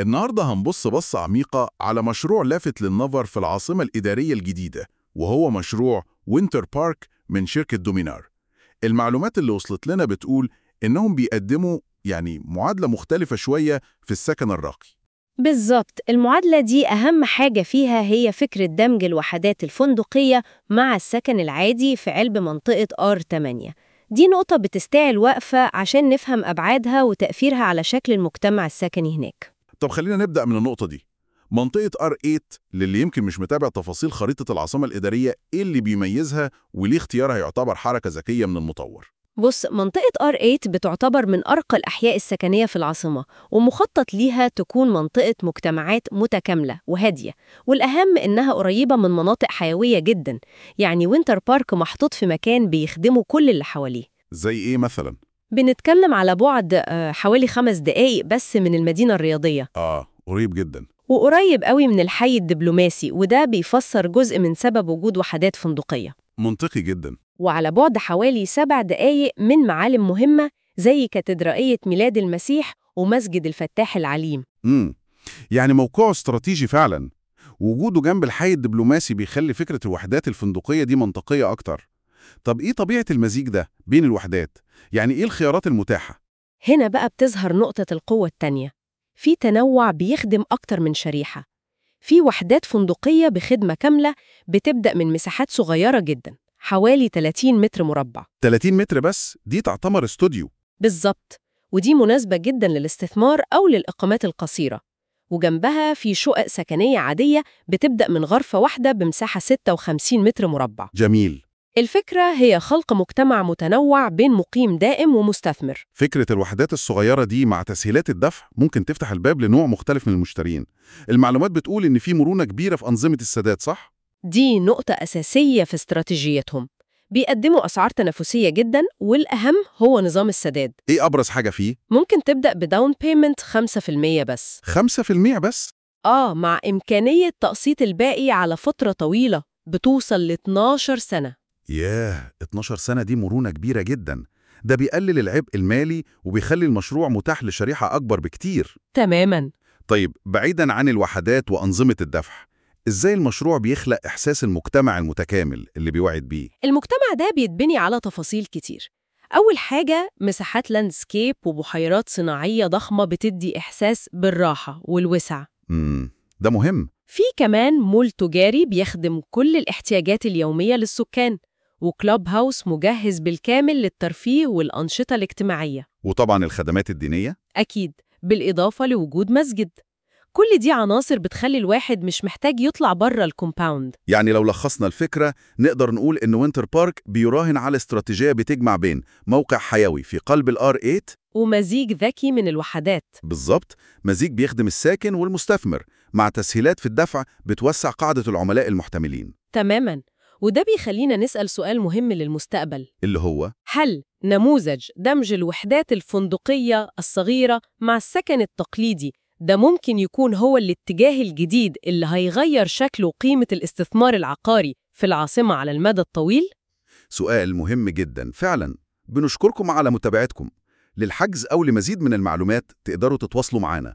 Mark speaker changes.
Speaker 1: النهاردة هنبص بصة عميقة على مشروع لافت للنظر في العاصمة الإدارية الجديدة وهو مشروع وينتر بارك من شركة دومينار المعلومات اللي وصلت لنا بتقول إنهم بيقدموا يعني معادلة مختلفة شوية في السكن الراقي
Speaker 2: بالظبط المعادلة دي أهم حاجة فيها هي فكرة دمج الوحدات الفندقية مع السكن العادي في علب منطقة R8 دي نقطة بتستاهل وقفة عشان نفهم أبعادها وتأثيرها على شكل المجتمع السكني هناك
Speaker 1: طب خلينا نبدأ من النقطة دي منطقة R8 للي يمكن مش متابع تفاصيل خريطة العاصمة الإدارية إيه اللي بيميزها وليه اختيارها يعتبر حركة ذكية من المطور
Speaker 2: بص منطقة R8 بتعتبر من أرقى الأحياء السكنية في العاصمة ومخطط ليها تكون منطقة مجتمعات متكاملة وهادية والأهم إنها قريبة من مناطق حيوية جدا يعني وينتر بارك محطوط في مكان بيخدمه كل اللي حواليه
Speaker 1: زي إيه مثلا؟
Speaker 2: بنتكلم على بعد آه، حوالي خمس دقايق بس من المدينة الرياضية
Speaker 1: آه قريب جدا
Speaker 2: وقريب قوي من الحي الدبلوماسي وده بيفسر جزء من سبب وجود وحدات فندقية
Speaker 1: منطقي جدا
Speaker 2: وعلى بعد حوالي سبع دقايق من معالم مهمة زي كاتدرائية ميلاد المسيح ومسجد الفتاح العليم
Speaker 1: امم يعني موقعه استراتيجي فعلا وجوده جنب الحي الدبلوماسي بيخلي فكرة الوحدات الفندقية دي منطقية أكتر طب إيه طبيعة المزيج ده بين الوحدات؟ يعني إيه الخيارات المتاحة؟
Speaker 2: هنا بقى بتظهر نقطة القوة التانية في تنوع بيخدم أكتر من شريحة في وحدات فندقية بخدمة كاملة بتبدأ من مساحات صغيرة جدا حوالي 30 متر مربع
Speaker 1: 30 متر بس دي تعتبر استوديو
Speaker 2: بالظبط ودي مناسبة جدا للاستثمار أو للإقامات القصيرة وجنبها في شقق سكنية عادية بتبدأ من غرفة واحدة بمساحة 56 متر مربع
Speaker 1: جميل
Speaker 2: الفكرة هي خلق مجتمع متنوع بين مقيم دائم ومستثمر
Speaker 1: فكرة الوحدات الصغيرة دي مع تسهيلات الدفع ممكن تفتح الباب لنوع مختلف من المشترين المعلومات بتقول إن في مرونة كبيرة في أنظمة السداد صح؟
Speaker 2: دي نقطة أساسية في استراتيجيتهم بيقدموا أسعار تنافسية جدا والأهم هو نظام السداد
Speaker 1: إيه أبرز حاجة فيه؟
Speaker 2: ممكن تبدأ بداون بيمنت 5% بس
Speaker 1: 5% بس؟
Speaker 2: آه مع إمكانية تقسيط الباقي على فترة طويلة بتوصل ل 12 سنة
Speaker 1: ياه 12 سنة دي مرونة كبيرة جدا ده بيقلل العبء المالي وبيخلي المشروع متاح لشريحة أكبر بكتير
Speaker 2: تماماً
Speaker 1: طيب بعيداً عن الوحدات وأنظمة الدفع إزاي المشروع بيخلق إحساس المجتمع المتكامل اللي بيوعد بيه؟
Speaker 2: المجتمع ده بيتبني على تفاصيل كتير أول حاجة مساحات لاندسكيب وبحيرات صناعية ضخمة بتدي إحساس بالراحة والوسع
Speaker 1: امم ده مهم
Speaker 2: في كمان مول تجاري بيخدم كل الاحتياجات اليومية للسكان وكلوب هاوس مجهز بالكامل للترفيه والأنشطة الاجتماعية
Speaker 1: وطبعاً الخدمات الدينية
Speaker 2: أكيد بالإضافة لوجود مسجد كل دي عناصر بتخلي الواحد مش محتاج يطلع بره الكومباوند
Speaker 1: يعني لو لخصنا الفكرة نقدر نقول إن وينتر بارك بيراهن على استراتيجية بتجمع بين موقع حيوي في قلب الار 8
Speaker 2: ومزيج ذكي من الوحدات
Speaker 1: بالظبط مزيج بيخدم الساكن والمستثمر مع تسهيلات في الدفع بتوسع قاعدة العملاء المحتملين
Speaker 2: تماما وده بيخلينا نسأل سؤال مهم للمستقبل
Speaker 1: اللي هو
Speaker 2: هل نموذج دمج الوحدات الفندقية الصغيرة مع السكن التقليدي ده ممكن يكون هو الاتجاه الجديد اللي هيغير شكل وقيمة الاستثمار العقاري في العاصمة على المدى الطويل؟
Speaker 1: سؤال مهم جدا فعلا بنشكركم على متابعتكم للحجز أو لمزيد من المعلومات تقدروا تتواصلوا معنا